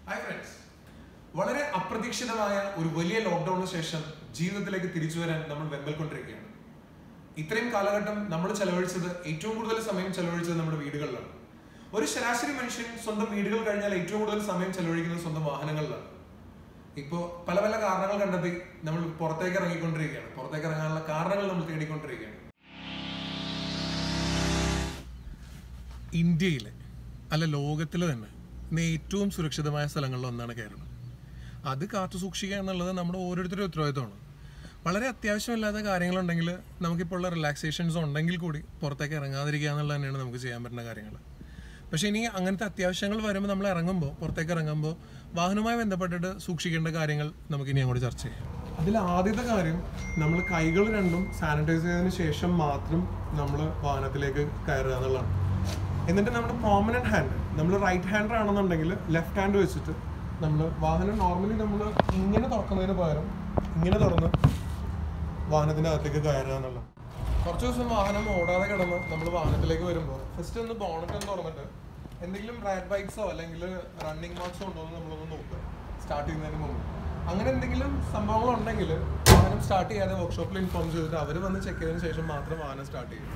hi friends വളരെ അപ്രതീക്ഷിതമായ ഒരു വലിയ ലോക്ക്ഡൌണിന് ശേഷം ജീവിതത്തിലേക്ക് തിരിച്ചു വരാൻ നമ്മൾ വെമ്പൽക്കൊണ്ടിരിക്കുകയാണ് ഇത്രയും കാലഘട്ടം നമ്മൾ ചെലവഴിച്ചത് ഏറ്റവും കൂടുതൽ സമയം ചെലവഴിച്ചത് നമ്മുടെ വീടുകളിലാണ് ഒരു ശരാശരി മനുഷ്യൻ സ്വന്തം വീടുകൾ കഴിഞ്ഞാൽ ഏറ്റവും കൂടുതൽ സമയം ചെലവഴിക്കുന്നത് സ്വന്തം വാഹനങ്ങളിലാണ് ഇപ്പോൾ പല പല കാരണങ്ങൾ കണ്ടെത്തി നമ്മൾ പുറത്തേക്ക് ഇറങ്ങിക്കൊണ്ടിരിക്കുകയാണ് പുറത്തേക്ക് ഇറങ്ങാനുള്ള കാരണങ്ങൾ നമ്മൾ തേടിക്കൊണ്ടിരിക്കുകയാണ് ഇന്ത്യയിലെ അല്ല ലോകത്തിലെ തന്നെ ഇന്ന് ഏറ്റവും സുരക്ഷിതമായ സ്ഥലങ്ങളിൽ ഒന്നാണ് കേരളം അത് കാത്തു സൂക്ഷിക്കുക എന്നുള്ളത് നമ്മുടെ ഓരോരുത്തരുടെ ഉത്തരവാദിത്തമാണ് വളരെ അത്യാവശ്യമില്ലാത്ത കാര്യങ്ങളുണ്ടെങ്കിൽ നമുക്കിപ്പോൾ ഉള്ള റിലാക്സേഷൻസ് ഉണ്ടെങ്കിൽ കൂടി പുറത്തേക്ക് ഇറങ്ങാതിരിക്കുക എന്നുള്ളത് തന്നെയാണ് നമുക്ക് ചെയ്യാൻ പറ്റുന്ന കാര്യങ്ങൾ പക്ഷേ ഇനി അങ്ങനത്തെ അത്യാവശ്യങ്ങൾ വരുമ്പോൾ നമ്മൾ ഇറങ്ങുമ്പോൾ പുറത്തേക്ക് ഇറങ്ങുമ്പോൾ വാഹനവുമായി ബന്ധപ്പെട്ടിട്ട് സൂക്ഷിക്കേണ്ട കാര്യങ്ങൾ നമുക്ക് ഇനി അങ്ങോട്ട് ചർച്ച ചെയ്യാം അതിൽ ആദ്യത്തെ കാര്യം നമ്മൾ കൈകൾ രണ്ടും സാനിറ്റൈസ് ചെയ്തതിന് ശേഷം മാത്രം നമ്മൾ വാഹനത്തിലേക്ക് കയറുക എന്നുള്ളതാണ് എന്നിട്ട് നമ്മുടെ പ്രോമിനന്റ് ഹാൻഡ് നമ്മൾ റൈറ്റ് ഹാൻഡർ ആണെന്നുണ്ടെങ്കിൽ ലെഫ്റ്റ് ഹാൻഡ് വെച്ചിട്ട് നമ്മൾ വാഹനം നോർമലി നമ്മൾ ഇങ്ങനെ തുറക്കുന്നതിന് പകരം ഇങ്ങനെ തുറന്ന് വാഹനത്തിന്റെ അകത്തേക്ക് കയറുക എന്നുള്ളത് കുറച്ച് ദിവസം വാഹനം ഓടാതെ കിടന്ന് നമ്മൾ വാഹനത്തിലേക്ക് വരുമ്പോൾ ഫസ്റ്റ് ഒന്ന് ബോണറ്റ് ഒന്ന് തുറന്നിട്ട് എന്തെങ്കിലും റാറ്റ് ബൈക്സോ അല്ലെങ്കിൽ റണ്ണിങ് മാർക്സോ ഉണ്ടോ എന്ന് നമ്മളൊന്ന് നോക്കുക സ്റ്റാർട്ട് ചെയ്യുന്നതിന് മുമ്പ് അങ്ങനെ എന്തെങ്കിലും സംഭവങ്ങൾ ഉണ്ടെങ്കിൽ വാഹനം സ്റ്റാർട്ട് ചെയ്യാതെ വർക്ക്ഷോപ്പിൽ ഇൻഫോം ചെയ്തിട്ട് അവർ വന്ന് ചെക്ക് ചെയ്തതിന് ശേഷം മാത്രം വാഹനം സ്റ്റാർട്ട് ചെയ്യും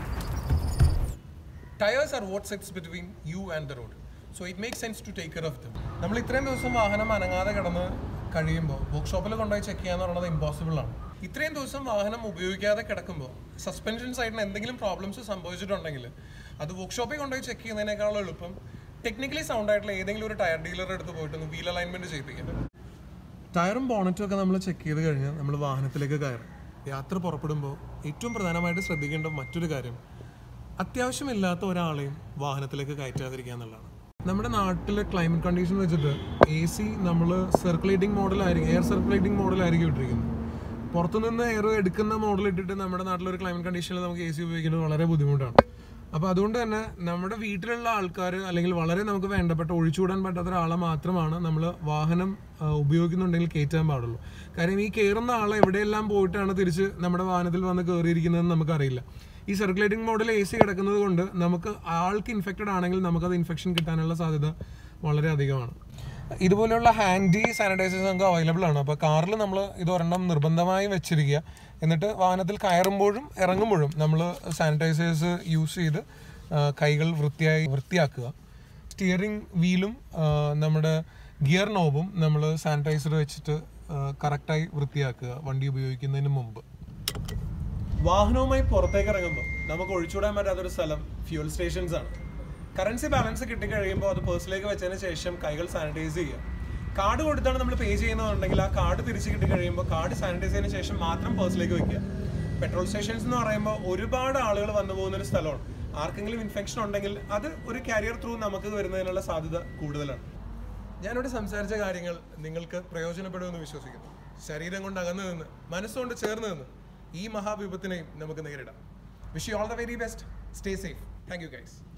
tyres are what sets between you and the road so it make sense to take care of them നമ്മൾ ഇത്രയും ദിവസം വാഹനം അനങ്ങാതെ കിടന്ന് കഴിയുമ്പോൾ വർക്ക്ഷോപ്പിൽ കൊണ്ടുപോയി ചെക്ക് ചെയ്യാന്ന് പറയുന്നത് ഇമ്പോസിബിൾ ആണ് ഇത്രയും ദിവസം വാഹനം ഉപയോഗിക്കാതെ കിടക്കുമ്പോൾ സസ്പെൻഷൻ സൈഡിന് എന്തെങ്കിലും പ്രോബ്ലംസ് സംഭവിച്ചിട്ടുണ്ടെങ്കിൽ അത് വർക്ക്ഷോപ്പിൽ കൊണ്ടുപോയി ചെക്ക് ചെയ്യുന്നതിനേക്കാളും എളുപ്പം ടെക്നിക്കലി സൗണ്ട് ആയിട്ടുള്ള ഏതെങ്കിലും ഒരു ടയർ ഡീലറുടെ അടുത്ത് പോയിട്ട് ഒന്ന് വീൽ അലൈൻമെന്റ് ചെയ്യിപ്പിക്കാം ടയറും ബോണറ്റും ഒക്കെ നമ്മൾ ചെക്ക് ചെയ്ത് കഴിഞ്ഞാൽ നമ്മൾ വാഹനത്തിലേക്ക് കയറും യാത്ര പുറപ്പെടുമ്പോൾ ഏറ്റവും പ്രധാനമായിട്ട് ശ്രദ്ധിക്കേണ്ട മറ്റൊരു കാര്യം അത്യാവശ്യമില്ലാത്ത ഒരാളെയും വാഹനത്തിലേക്ക് കയറ്റാതിരിക്കുക എന്നുള്ളതാണ് നമ്മുടെ നാട്ടിലെ ക്ലൈമറ്റ് കണ്ടീഷൻ വെച്ചിട്ട് എ സി നമ്മൾ സർക്കുലേറ്റിംഗ് മോഡലായിരിക്കും എയർ സർക്കുലേറ്റിംഗ് മോഡലായിരിക്കും ഇട്ടിരിക്കുന്നത് പുറത്തുനിന്ന് എയർ എടുക്കുന്ന മോഡൽ ഇട്ടിട്ട് നമ്മുടെ നാട്ടിലൊരു ക്ലൈമറ്റ് കണ്ടീഷനിൽ നമുക്ക് എ സി ഉപയോഗിക്കുന്നത് വളരെ ബുദ്ധിമുട്ടാണ് അപ്പോൾ അതുകൊണ്ട് തന്നെ നമ്മുടെ വീട്ടിലുള്ള ആൾക്കാർ അല്ലെങ്കിൽ വളരെ നമുക്ക് വേണ്ടപ്പെട്ട ഒഴിച്ചുകൂടാൻ പറ്റാത്ത ഒരാളെ മാത്രമാണ് നമ്മൾ വാഹനം ആ, ഉപയോഗിക്കുന്നുണ്ടെങ്കിൽ കയറ്റാൻ പാടുള്ളൂ കാര്യം ഈ കയറുന്ന ആളെ എവിടെയെല്ലാം പോയിട്ടാണ് തിരിച്ച് നമ്മുടെ വാഹനത്തിൽ വന്ന് കയറിയിരിക്കുന്നതെന്ന് നമുക്കറിയില്ല ഈ സർക്കുലേറ്റിംഗ് മോഡൽ എ സി കിടക്കുന്നത് കൊണ്ട് നമുക്ക് ആൾക്ക് ഇൻഫെക്റ്റഡ് ആണെങ്കിൽ നമുക്കത് ഇൻഫെക്ഷൻ കിട്ടാനുള്ള സാധ്യത വളരെ അധികമാണ് ഇതുപോലെയുള്ള ഹാൻഡി സാനിറ്റൈസേഴ്സ് നമുക്ക് അവൈലബിൾ ആണ് അപ്പോൾ കാറിൽ നമ്മൾ ഇത് ഒരെണ്ണം നിർബന്ധമായും വെച്ചിരിക്കുക എന്നിട്ട് വാഹനത്തിൽ കയറുമ്പോഴും ഇറങ്ങുമ്പോഴും നമ്മൾ സാനിറ്റൈസേഴ്സ് യൂസ് ചെയ്ത് ആ, കൈകൾ വൃത്തിയായി വൃത്തിയാക്കുക സ്റ്റിയറിംഗ് വീലും ആ, നമ്മുടെ ഗിയർ നോബും നമ്മൾ സാനിറ്റൈസർ വെച്ചിട്ട് കറക്റ്റായി വൃത്തിയാക്കുക വണ്ടി ഉപയോഗിക്കുന്നതിന് മുമ്പ് വാഹനവുമായി പുറത്തേക്ക് ഇറങ്ങുമ്പോൾ നമുക്ക് ഒഴിച്ചുവിടാൻ പറ്റാത്തൊരു സ്ഥലം ഫ്യൂൽ സ്റ്റേഷൻസ് ആണ് കറൻസി ബാലൻസ് കിട്ടിക്കഴിയുമ്പോൾ അത് പേഴ്സിലേക്ക് വെച്ചതിന് ശേഷം കൈകൾ സാനിറ്റൈസ് ചെയ്യുക കാർഡ് കൊടുത്താണ് നമ്മൾ പേ ചെയ്യുന്നതുണ്ടെങ്കിൽ ആ കാർഡ് തിരിച്ച് കിട്ടി കഴിയുമ്പോൾ കാർഡ് സാനിറ്റൈസ് ചെയ്തതിന് ശേഷം മാത്രം പേഴ്സിലേക്ക് വെക്കുക പെട്രോൾ സ്റ്റേഷൻസ് എന്ന് പറയുമ്പോൾ ഒരുപാട് ആളുകൾ വന്നു പോകുന്ന ഒരു സ്ഥലമാണ് ആർക്കെങ്കിലും ഇൻഫെക്ഷൻ ഉണ്ടെങ്കിൽ അത് ഒരു കാരിയർ ത്രൂ നമുക്ക് വരുന്നതിനുള്ള സാധ്യത കൂടുതലാണ് ഞാനിവിടെ സംസാരിച്ച കാര്യങ്ങൾ നിങ്ങൾക്ക് പ്രയോജനപ്പെടുമെന്ന് വിശ്വസിക്കുന്നു ശരീരം കൊണ്ട് അകന്നു നിന്ന് മനസ്സുകൊണ്ട് ചേർന്ന് നിന്ന് ഈ മഹാവിപത്തിനെയും നമുക്ക് നേരിടാം wish you all the very best stay safe thank you guys